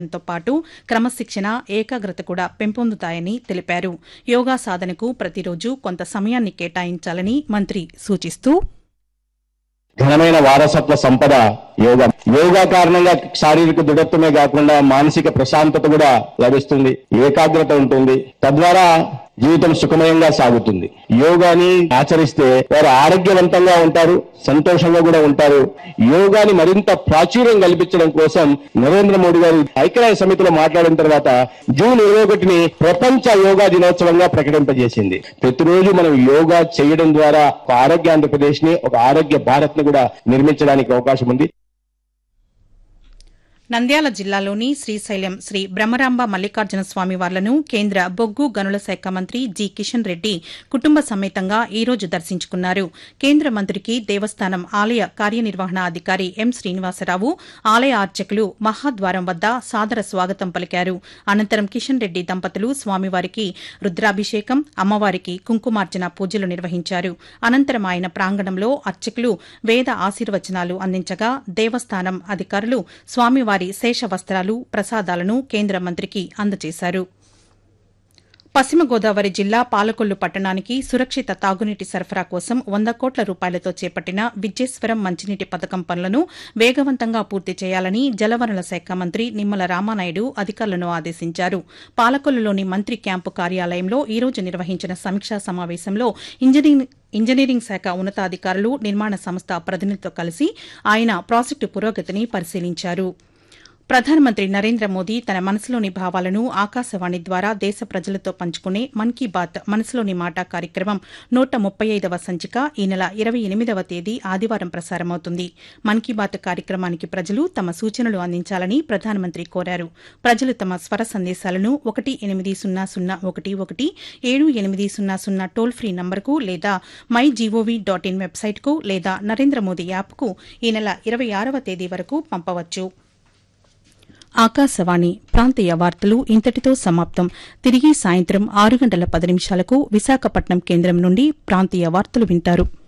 తో పాటు క్రమశిక్షణ ఏకాగ్రత కూడా పెంపొందుతాయని తెలిపారు యోగా సాధనకు ప్రతిరోజు కొంత సమయాన్ని కేటాయించాలని మంత్రి సూచిస్తూ ఘనమైన వారసత్వ సంపద యోగా యోగా కారణంగా శారీరక దృఢత్వమే కాకుండా మానసిక ప్రశాంతత కూడా లభిస్తుంది ఏకాగ్రత ఉంటుంది తద్వారా జీవితం సుఖమయంగా సాగుతుంది యోగాని ఆచరిస్తే వారు ఆరోగ్యవంతంగా ఉంటారు సంతోషంగా కూడా ఉంటారు యోగాని మరింత ప్రాచుర్యం కల్పించడం కోసం నరేంద్ర మోడీ గారు ఐక్యరాజ్య సమితిలో మాట్లాడిన తర్వాత జూన్ ఇరవై ఒకటిని ప్రపంచ యోగా దినోత్సవంగా ప్రకటింపజేసింది ప్రతిరోజు మనం యోగా చేయడం ద్వారా ఒక ఆరోగ్య ఆంధ్రప్రదేశ్ ని ఒక ఆరోగ్య భారత్ ని కూడా నిర్మించడానికి అవకాశం ఉంది నంద్యాల జిల్లాలోని శ్రీశైలం శ్రీ బ్రహ్మరాంబ మల్లికార్జున స్వామి వార్లను కేంద్ర బొగ్గు గనుల శాఖ మంత్రి జి కిషన్ రెడ్డి కుటుంబ సమేతంగా ఈ రోజు దర్శించుకున్నారు కేంద్ర మంత్రికి దేవస్థానం ఆలయ కార్యనిర్వహణ అధికారి ఎం శ్రీనివాసరావు ఆలయ అర్చకులు మహాద్వారం వద్ద సాదర స్వాగతం పలికారు అనంతరం కిషన్ రెడ్డి దంపతులు స్వామివారికి రుద్రాభిషేకం అమ్మవారికి కుంకుమార్చన పూజలు నిర్వహించారు అనంతరం ఆయన ప్రాంగణంలో అర్చకులు వేద ఆశీర్వచనాలు అందించగా దేవస్థానం అధికారులు స్వామివారి శేష వస్త్రాలు ప్రసాదాలను కేంద్ర మంత్రికి అందజేశారు పశ్చిమ గోదావరి జిల్లా పాలకొల్లు పట్టణానికి సురక్షిత తాగునీటి సరఫరా కోసం వంద కోట్ల రూపాయలతో చేపట్టిన విద్యేశ్వరం మంచినీటి పథకం పనులను వేగవంతంగా పూర్తి చేయాలని జలవనరుల శాఖ మంత్రి నిమ్మల రామానాయుడు అధికారులను ఆదేశించారు పాలకొల్లులోని మంత్రి క్యాంపు కార్యాలయంలో ఈ రోజు నిర్వహించిన సమీక్షా సమావేశంలో ఇంజనీరింగ్ ఇంజనీరింగ్ శాఖ ఉన్నతాధికారులు నిర్మాణ సంస్థ ప్రతినిధులతో కలిసి ఆయన ప్రాజెక్టు పురోగతిని పరిశీలించారు ప్రధానమంత్రి నరేంద్ర మోదీ తన మనసులోని భావాలను ఆకాశవాణి ద్వారా దేశ ప్రజలతో పంచుకునే మన్ కీ బాత్ మనసులోని మాట కార్యక్రమం నూట ముప్పై ఐదవ సంచిక ఈ నెల ఇరవై ఎనిమిదవ తేదీ ఆదివారం ప్రసారమవుతుంది మన్ కీ బాత్ కార్యక్రమానికి ప్రజలు తమ సూచనలు అందించాలని ప్రధానమంత్రి కోరారు ప్రజలు తమ స్వర సందేశాలను ఒకటి ఎనిమిది సున్నా సున్నా ఒకటి ఒకటి ఏడు ఎనిమిది సున్నా సున్నా టోల్ ఫ్రీ నంబర్కు లేదా మై జీఓవీ డాట్ ఇన్ వెబ్సైట్కు లేదా నరేంద్ర మోదీ యాప్కు ఈ నెల ఇరవై ఆరవ తేదీ వరకు పంపవచ్చు ఆకాశవాణి ప్రాంతీయ వార్తలు ఇంతటితో సమాప్తం తిరిగి సాయంత్రం ఆరు గంటల పది నిమిషాలకు విశాఖపట్నం కేంద్రం నుండి ప్రాంతీయ వార్తలు వింటారు